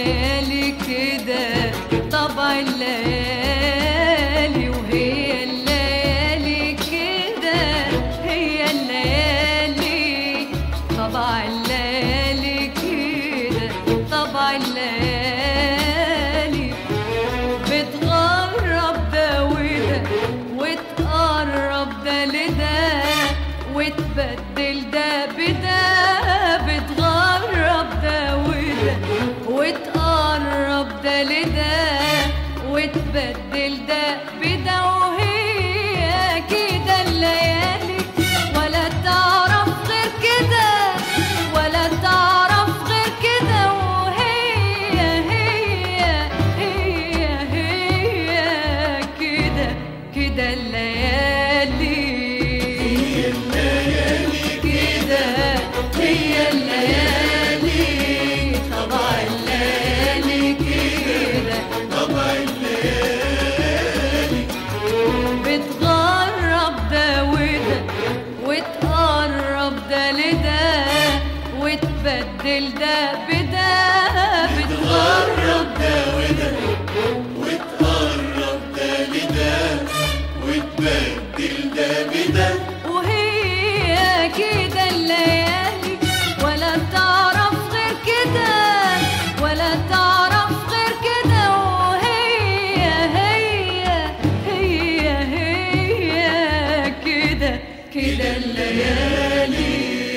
الليالي كده طبع الليالي وهي الليالي كده هي الليالي طبع الليالي كده طبع الليالي بتغرب ده وده وتقرب ده لده وتبدل ده بده بتغرب ده وده وتقرب ده لده وتبدل ده بده وهي كده الليالي ولا تعرف غير كده ولا تعرف غير كده وهي هي هي هي كده كده الليالي هي الليالي كده هي الليالي طبع الليالي كده طبع الليالي بتغرب ده وده وتقرب ده لده وتبدل ده بده بتغرب ده وده وتقرب ده لده وتبدل ده بده وهي كده الليالي ولا تعرف غير كده ولا تعرف غير كده وهي هي هي هي كده كده الليالي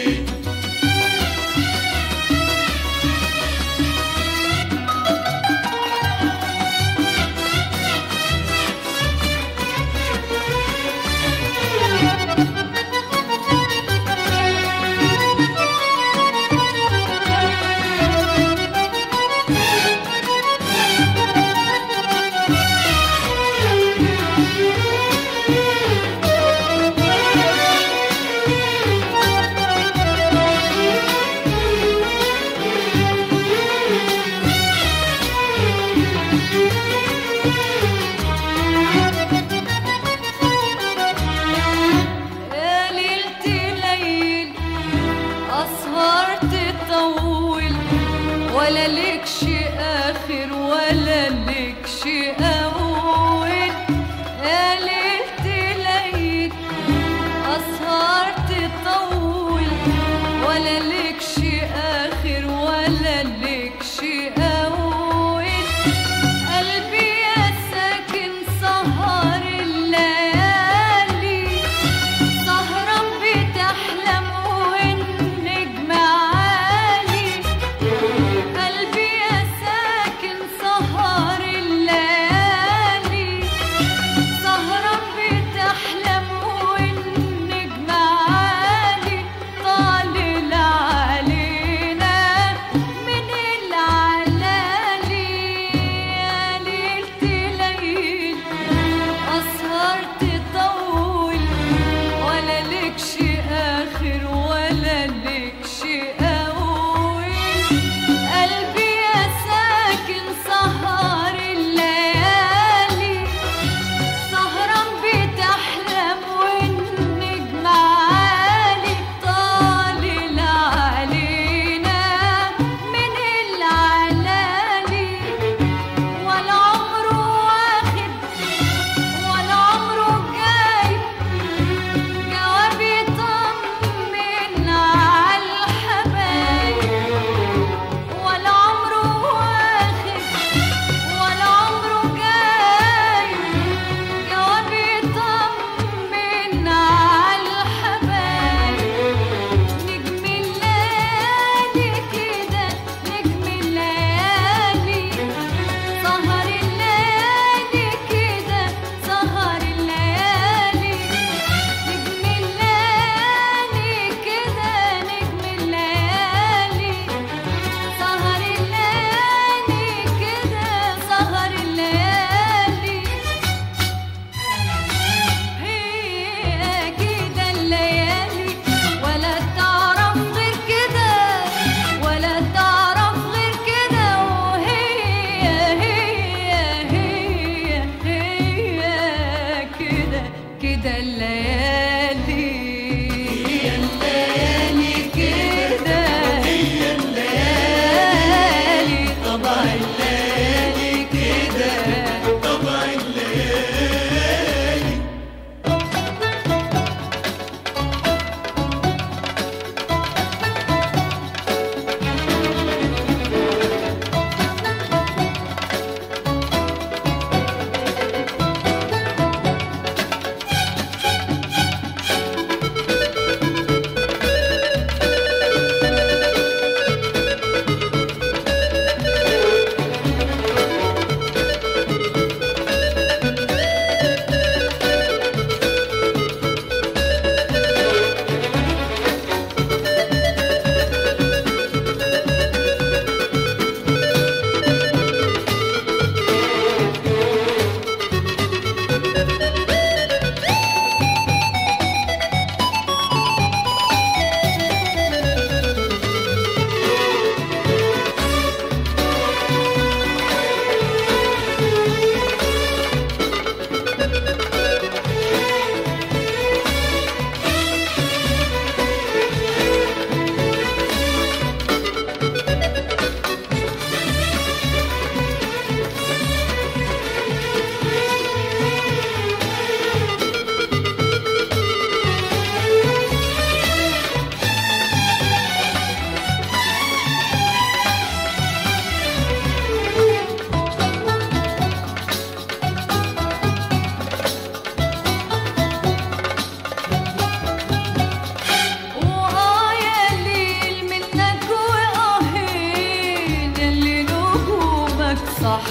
يا ليلة ليل أسهر تطول ولا لكش آخر ولا لكش أول يا ليلة ليل أسهر تطول ولا لكش آخر ولا لكش أول قلبي يا ساكن سهر الليالي سهران بتحلم والنجم عالي قلبي يا ساكن سهر الليالي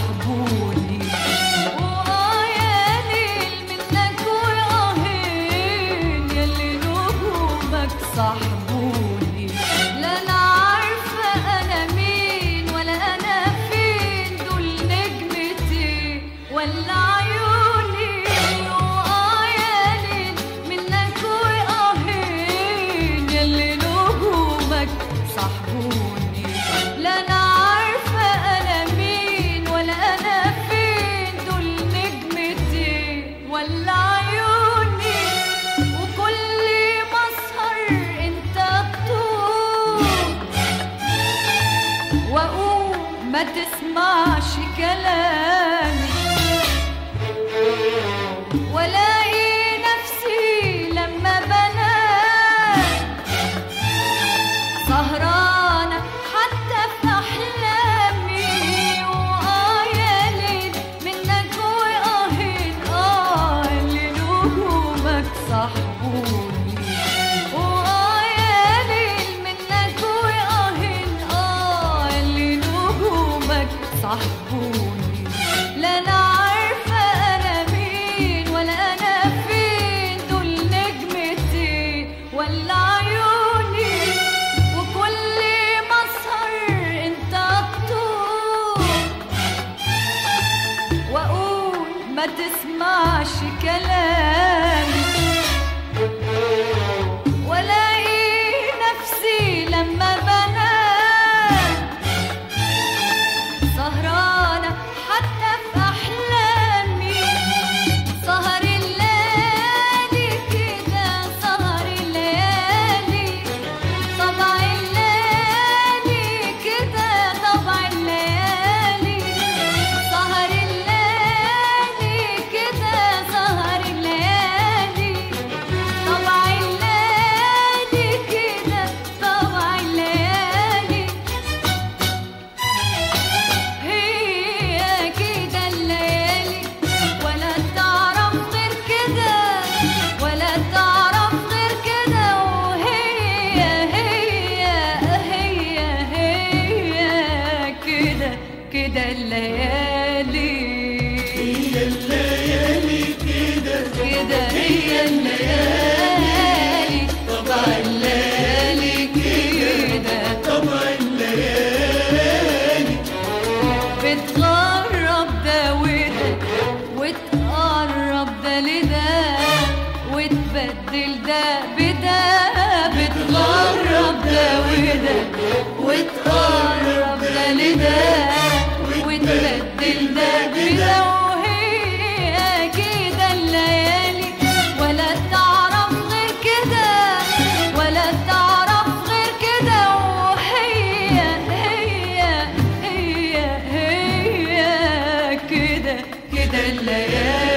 صاحبوني وآه يا ليل منك وآهين يلي نجومك صاحبوني لا أنا عارفة أنا مين ولا أنا فين دول نجمتي ولا عيوني وآه يا ليل منك وآهين يلي نجومك صاحبوني لا أنا عارفة أنا مين ولا أنا فين دول نجمتي ولا عيوني وكل ما أسهر أنت بتقول واقوم ما تسمعش كلامي والاقي نفسي لما بنام سهرانة حتى في أحلامي وآه يا ليل منك وآهين آه اللي نجومك صاحبوني وآه يا ليل منك وآهين آه اللي نجومك صاحبوني لا أنا عارفة أنا مين ولا أنا فين دول نجمتي ولا عيوني وكل ما أسهر أنت تطول وأقول ما تسمعش كلامي والاقي نفسي لما بنام سهرانة حتى في أحلامي سهر الليالي كده سهر الليالي طبع الليالي كده طبع الليالي سهر الليالي كده سهر الليالي طبع الليالي كده طبع الليالي هي كده الليالي ولا تعرف غير كده ولا تعرف غير كده وهي هي هي هي كده كده الليالي هي الليالي كده كده هي الليالي طبع الليالي كده طبع الليالي بتغرب ده وده وتقرب ده لده وتبدل ده بده بتغرب ده وده وتقرب ده لده وتبدل ده بده وهي كده الليالي ولا تعرف غير كده ولا تعرف غير كده وهي هي هي هي كده كده الليالي